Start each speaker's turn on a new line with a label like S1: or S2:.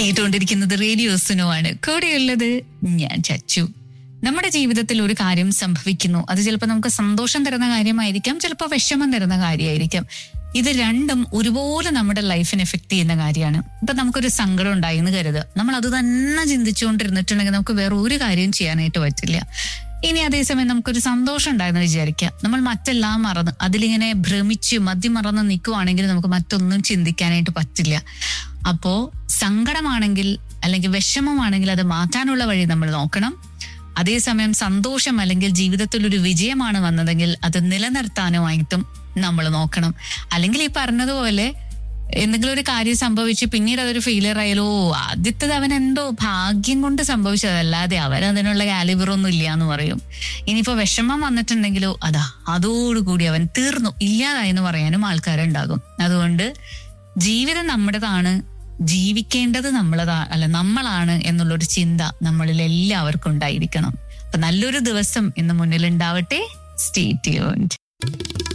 S1: കേട്ടുകൊണ്ടിരിക്കുന്നത് റേഡിയോ സുനുവാണ് കൂടെയുള്ളത് ഞാൻ ചച്ചു നമ്മുടെ ജീവിതത്തിൽ ഒരു കാര്യം സംഭവിക്കുന്നു അത് ചിലപ്പോൾ നമുക്ക് സന്തോഷം തരുന്ന കാര്യമായിരിക്കാം ചിലപ്പോൾ വിഷമം തരുന്ന കാര്യമായിരിക്കാം ഇത് രണ്ടും ഒരുപോലെ നമ്മുടെ ലൈഫിനെ എഫക്ട് ചെയ്യുന്ന കാര്യമാണ് ഇപ്പൊ നമുക്കൊരു സങ്കടം ഉണ്ടായി എന്ന് കരുതുക നമ്മൾ അത് തന്നെ ചിന്തിച്ചുകൊണ്ടിരുന്നിട്ടുണ്ടെങ്കിൽ നമുക്ക് വേറെ ഒരു കാര്യം ചെയ്യാനായിട്ട് പറ്റില്ല ഇനി അതേസമയം നമുക്കൊരു സന്തോഷം ഉണ്ടായെന്ന് വിചാരിക്കുക നമ്മൾ മറ്റെല്ലാം മറന്ന് അതിലിങ്ങനെ ഭ്രമിച്ച് മതിമറന്ന് നിൽക്കുവാണെങ്കിൽ നമുക്ക് മറ്റൊന്നും ചിന്തിക്കാനായിട്ട് പറ്റില്ല അപ്പോ സങ്കടമാണെങ്കിൽ അല്ലെങ്കിൽ വിഷമമാണെങ്കിൽ അത് മാറ്റാനുള്ള വഴി നമ്മൾ നോക്കണം അതേസമയം സന്തോഷം അല്ലെങ്കിൽ ജീവിതത്തിൽ ഒരു വിജയമാണ് വന്നതെങ്കിൽ അത് നിലനിർത്താനുമായിട്ടും നമ്മൾ നോക്കണം അല്ലെങ്കിൽ ഈ പറഞ്ഞതുപോലെ എന്തെങ്കിലും ഒരു കാര്യം സംഭവിച്ച് പിന്നീട് അതൊരു ഫെയിലിയർ ആയാലോ ആദ്യത്തത് അവൻ എന്തോ ഭാഗ്യം കൊണ്ട് സംഭവിച്ചതല്ലാതെ അവൻ അതിനുള്ള കാലിബർ ഒന്നും ഇല്ല എന്ന് പറയും ഇനിയിപ്പോ വിഷമം വന്നിട്ടുണ്ടെങ്കിലോ അതാ അതോടുകൂടി അവൻ തീർന്നു ഇല്ലാതായി എന്ന് പറയാനും ആൾക്കാരുണ്ടാകും അതുകൊണ്ട് ജീവിതം നമ്മുടേതാണ് ജീവിക്കേണ്ടത് നമ്മളതാ അല്ല നമ്മളാണ് എന്നുള്ളൊരു ചിന്ത നമ്മളിൽ എല്ലാവർക്കും ഉണ്ടായിരിക്കണം അപ്പൊ നല്ലൊരു ദിവസം ഇന്ന് മുന്നിൽ ഉണ്ടാവട്ടെ സ്റ്റേ ട്യൂൺഡ്